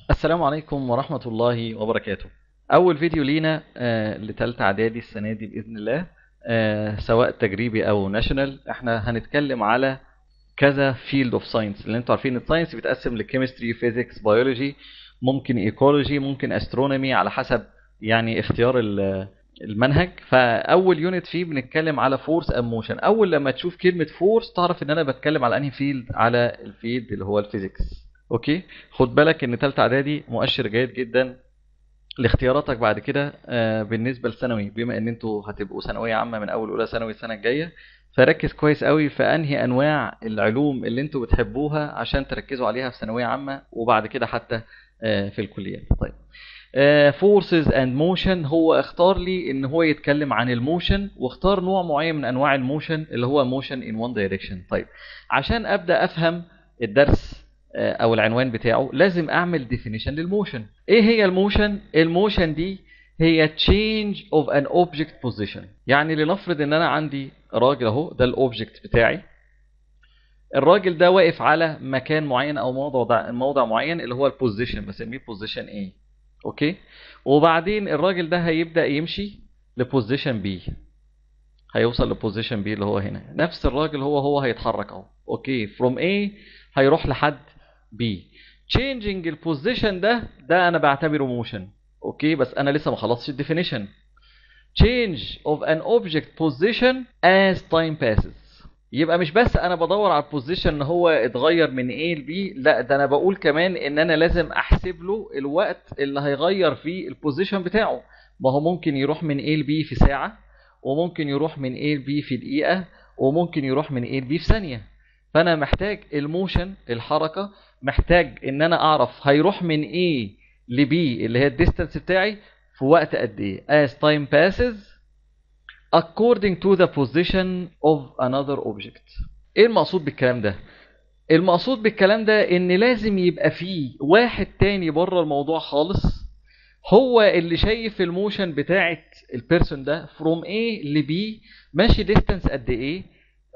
السلام عليكم ورحمة الله وبركاته أول فيديو لينا آه لتالتة إعدادي السنة دي بإذن الله آه سواء تجريبي أو ناشونال احنا هنتكلم على كذا فيلد اوف ساينس اللي انتوا عارفين الساينس بيتقسم لكيمستري فيزيكس بيولوجي ممكن ايكولوجي ممكن استرونومي على حسب يعني اختيار ال- المنهج فاول يونت فيه بنتكلم على فورس اند موشن اول لما تشوف كلمه فورس تعرف ان انا بتكلم على انهي فيلد على الفيلد اللي هو الفيزيكس اوكي خد بالك ان ثالثه اعدادي مؤشر جيد جدا لاختياراتك بعد كده آه، بالنسبه لثانوي بما ان انتوا هتبقوا ثانويه عامه من اول اولى ثانوي السنه الجايه فركز كويس قوي في انهي انواع العلوم اللي انتوا بتحبوها عشان تركزوا عليها في ثانويه عامه وبعد كده حتى آه، في الكليات طيب فورسز اند موشن هو اختار لي ان هو يتكلم عن الموشن واختار نوع معين من انواع الموشن اللي هو موشن ان وان دايركشن طيب عشان ابدا افهم الدرس آه، او العنوان بتاعه لازم اعمل ديفينيشن للموشن ايه هي الموشن الموشن دي هي change of an object position يعني لنفرض ان انا عندي راجل اهو ده الاوبجكت بتاعي الراجل ده واقف على مكان معين او موضع موضع معين اللي هو البوزيشن بسميه بوزيشن A اوكي وبعدين الراجل ده هيبدا يمشي لبوزيشن بي هيوصل لبوزيشن بي اللي هو هنا نفس الراجل هو هو هيتحرك اهو اوكي from A هيروح لحد B changing البوزيشن ده ده انا بعتبره موشن اوكي بس انا لسه ما خلصتش الديفينيشن change of an object position as time passes يبقى مش بس انا بدور على البوزيشن ان هو اتغير من A ل B لا ده انا بقول كمان ان انا لازم احسب له الوقت اللي هيغير فيه البوزيشن بتاعه ما هو ممكن يروح من A ل B في ساعة وممكن يروح من A ل B في دقيقة وممكن يروح من A ل B في ثانية فانا محتاج الموشن الحركة محتاج ان انا اعرف هيروح من A ل B اللي هي الديستانس بتاعي في وقت قد ايه as time passes according to the position of another object ايه المقصود بالكلام ده المقصود بالكلام ده ان لازم يبقى فيه واحد تاني بره الموضوع خالص هو اللي شايف الموشن بتاعت البيرسون ده from A ل B ماشي ديستانس قد ايه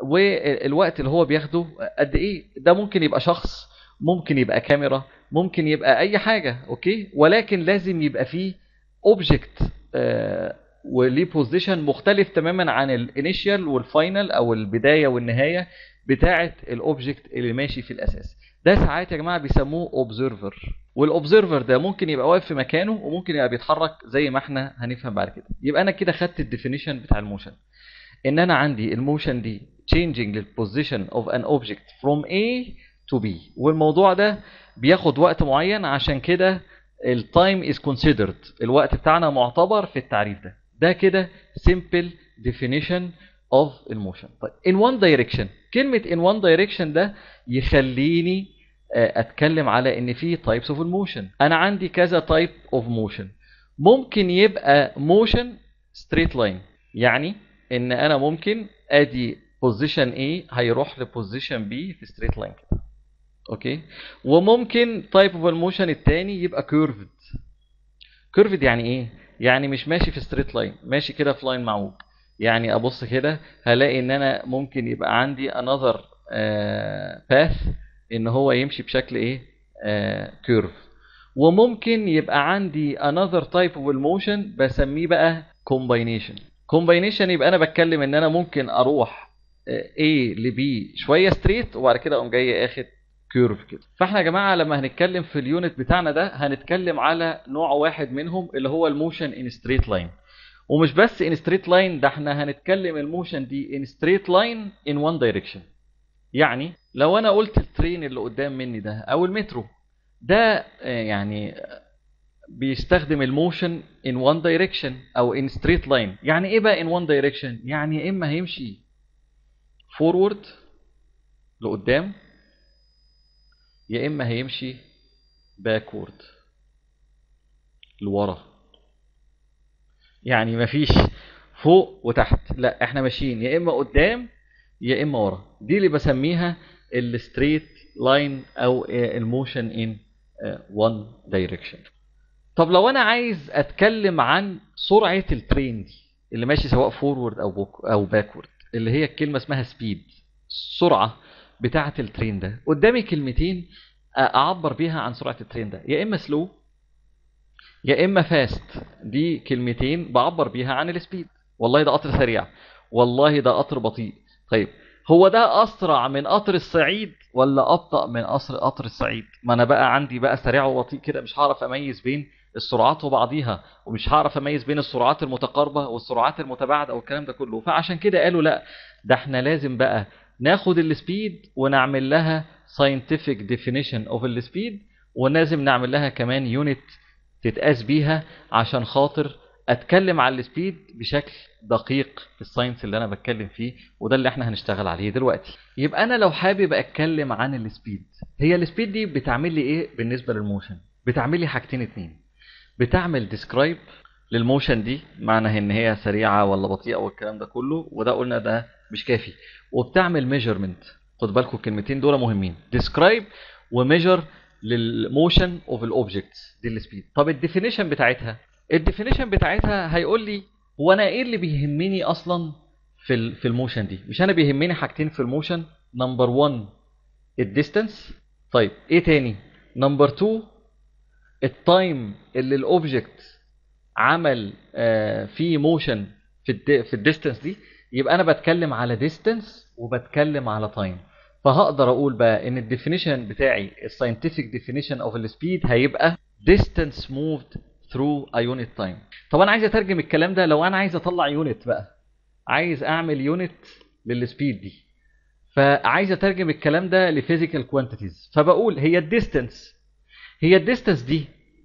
والوقت اللي هو بياخده قد ايه ده ممكن يبقى شخص ممكن يبقى كاميرا ممكن يبقى اي حاجه اوكي ولكن لازم يبقى فيه اوبجكت وليه بوزيشن مختلف تماما عن الانيشال والفاينل او البدايه والنهايه بتاعه الاوبجكت اللي ماشي في الاساس ده ساعات يا جماعه بيسموه اوبزرفر والاوبزرفر ده ممكن يبقى واقف في مكانه وممكن يبقى بيتحرك زي ما احنا هنفهم بعد كده يبقى انا كده خدت الديفينيشن بتاع الموشن ان انا عندي الموشن دي changing the position of an object from A to B والموضوع ده بياخد وقت معين عشان كده التايم از considered الوقت بتاعنا معتبر في التعريف ده ده كده simple definition of الموشن طيب in one direction كلمة in one direction ده يخليني آه، اتكلم على ان في types of motion انا عندي كذا type of motion ممكن يبقى motion straight line يعني ان انا ممكن ادي position A هيروح لبوزيشن B في straight line كده اوكي وممكن type of motion التاني يبقى curved curved يعني ايه يعني مش ماشي في straight line ماشي كده في لاين معوج يعني ابص كده هلاقي ان انا ممكن يبقى عندي another آه path ان هو يمشي بشكل ايه آه curve وممكن يبقى عندي another type of motion بسميه بقى combination combination يبقى انا بتكلم ان انا ممكن اروح آه، A ل B شويه ستريت وبعد كده اقوم جاي اخد كيرف كده فاحنا يا جماعه لما هنتكلم في اليونت بتاعنا ده هنتكلم على نوع واحد منهم اللي هو الموشن ان ستريت لاين ومش بس ان ستريت لاين ده احنا هنتكلم الموشن دي ان ستريت لاين ان وان دايركشن يعني لو انا قلت الترين اللي قدام مني ده او المترو ده آه، يعني آه، بيستخدم الموشن ان وان دايركشن او ان ستريت لاين يعني ايه بقى ان وان دايركشن يعني يا اما هيمشي فورورد لقدام يا اما هيمشي باكورد لورا يعني مفيش فوق وتحت لا احنا ماشيين يا اما قدام يا اما ورا دي اللي بسميها الستريت لاين او الموشن ان وان دايركشن طب لو انا عايز اتكلم عن سرعه الترين دي اللي ماشي سواء فورورد او بوك او باكورد اللي هي الكلمه اسمها سبيد السرعه بتاعه الترين ده قدامي كلمتين اعبر بيها عن سرعه الترين ده يا اما سلو يا اما فاست دي كلمتين بعبر بيها عن السبيد والله ده قطر سريع والله ده قطر بطيء طيب هو ده اسرع من قطر الصعيد ولا ابطا من قطر قطر الصعيد ما انا بقى عندي بقى سريع وبطيء كده مش هعرف اميز بين السرعات وبعضيها ومش هعرف اميز بين السرعات المتقاربه والسرعات المتباعده والكلام ده كله فعشان كده قالوا لا ده احنا لازم بقى ناخد السبيد ونعمل لها scientific definition of السبيد ولازم نعمل لها كمان يونت تتقاس بيها عشان خاطر اتكلم على السبيد بشكل دقيق في الساينس اللي انا بتكلم فيه وده اللي احنا هنشتغل عليه دلوقتي يبقى انا لو حابب اتكلم عن السبيد هي السبيد دي بتعمل لي ايه بالنسبه للموشن بتعمل لي حاجتين اتنين بتعمل ديسكرايب للموشن دي معنى ان هي سريعه ولا بطيئه والكلام ده كله وده قلنا ده مش كافي وبتعمل ميجرمنت خد بالكم الكلمتين دول مهمين ديسكرايب وميجر للموشن اوف الاوبجكتس دي السبيد طب الديفينيشن بتاعتها الديفينيشن بتاعتها هيقول لي هو انا ايه اللي بيهمني اصلا في في الموشن دي مش انا بيهمني حاجتين في الموشن نمبر 1 الديستانس طيب ايه تاني نمبر 2 التايم اللي الاوبجكت عمل آه فيه موشن في الدي في الديستانس دي يبقى انا بتكلم على ديستانس وبتكلم على تايم فهقدر اقول بقى ان الديفينيشن بتاعي الساينتفك ديفينيشن اوف السبيد هيبقى distance moved through a unit time طب انا عايز اترجم الكلام ده لو انا عايز اطلع يونت بقى عايز اعمل يونت للسبيد دي فعايز اترجم الكلام ده لفيزيكال كوانتيتيز فبقول هي الديستانس هي الديستانس دي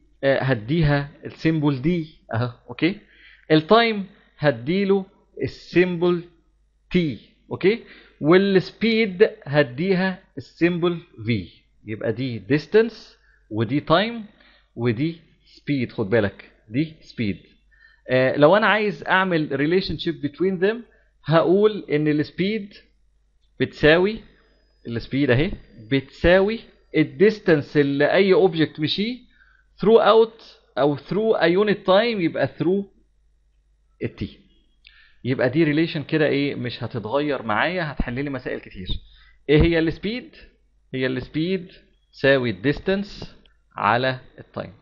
هديها السيمبل دي اهو اوكي التايم هديله السيمبل تي اوكي والسبيد هديها السيمبل في يبقى دي ديستانس ودي تايم ودي سبيد خد بالك دي سبيد آه لو انا عايز اعمل ريليشن شيب بتوين ذم هقول ان السبيد بتساوي السبيد اهي بتساوي الديستانس اللي اي اوبجكت مشيه ثرو اوت او ثرو ا يونت تايم يبقى ثرو التي يبقى دي ريليشن كده ايه مش هتتغير معايا هتحل لي مسائل كتير ايه هي السبيد هي السبيد تساوي الديستانس على التايم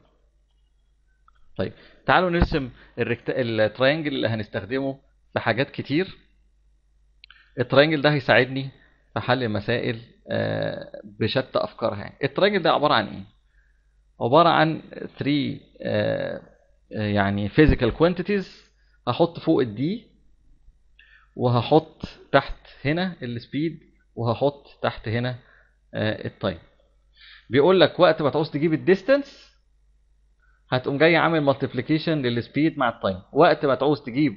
طيب تعالوا نرسم الركت... التراينجل اللي هنستخدمه في حاجات كتير التراينجل ده هيساعدني في حل مسائل بشتى افكارها يعني التراينجل ده عباره عن ايه عباره عن 3 يعني physical quantities هحط فوق الدي وهحط تحت هنا السبيد وهحط تحت هنا التايم بيقول لك وقت ما تعوز تجيب الديستانس هتقوم جاي عامل مالتيبليكيشن للسبيد مع التايم وقت ما تعوز تجيب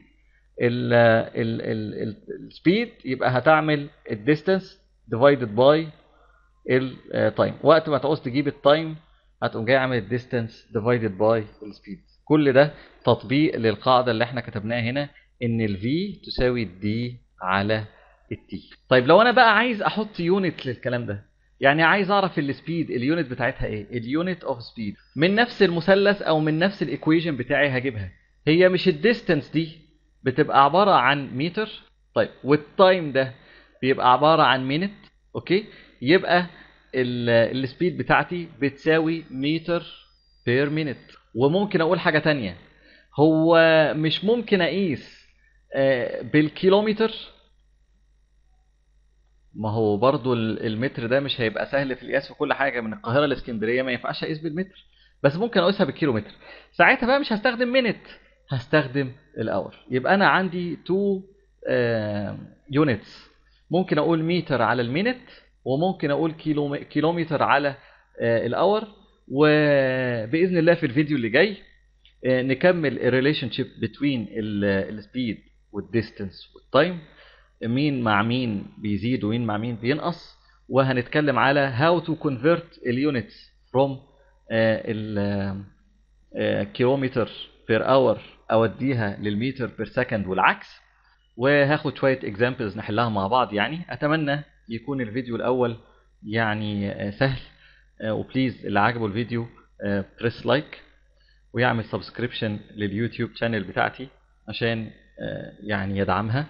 السبيد يبقى هتعمل الديستانس ديفايدد باي التايم وقت ما تعوز تجيب التايم هتقوم جاي عامل الديستانس ديفايدد باي السبيد كل ده تطبيق للقاعده اللي احنا كتبناها هنا ان ال v تساوي d على التي طيب لو انا بقى عايز احط يونت للكلام ده يعني عايز اعرف السبيد اليونت بتاعتها ايه اليونت اوف سبيد من نفس المثلث او من نفس الايكويشن بتاعي هجيبها هي مش الديستانس دي بتبقى عباره عن متر طيب والتايم ده بيبقى عباره عن مينت اوكي يبقى السبيد بتاعتي بتساوي متر بير مينت وممكن اقول حاجه تانية هو مش ممكن اقيس بالكيلومتر ما هو برضو المتر ده مش هيبقى سهل في القياس في كل حاجه من القاهره لاسكندريه ما ينفعش اقيس بالمتر بس ممكن اقيسها بالكيلومتر ساعتها بقى مش هستخدم مينت هستخدم الاور يبقى انا عندي تو يونتس ممكن اقول متر على المينت وممكن اقول كيلو كيلومتر على الاور وباذن الله في الفيديو اللي جاي نكمل الريليشن شيب بتوين السبيد والديستانس والتايم مين مع مين بيزيد ومين مع مين بينقص وهنتكلم على how to convert اليونتس from الكيلومتر بير اور اوديها للمتر بير سكند والعكس وهاخد شويه اكزامبلز نحلها مع بعض يعني اتمنى يكون الفيديو الاول يعني سهل وبليز اللي عجبه الفيديو بريس لايك ويعمل سبسكريبشن لليوتيوب شانل بتاعتي عشان يعني يدعمها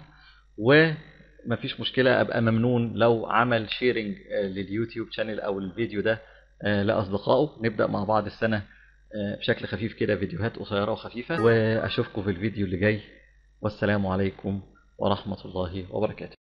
ومفيش مشكلة أبقى ممنون لو عمل شيرنج لليوتيوب شانل أو الفيديو ده آه، لأصدقائه نبدأ مع بعض السنة آه، بشكل خفيف كده فيديوهات قصيرة وخفيفة وأشوفكم في الفيديو اللي جاي والسلام عليكم ورحمة الله وبركاته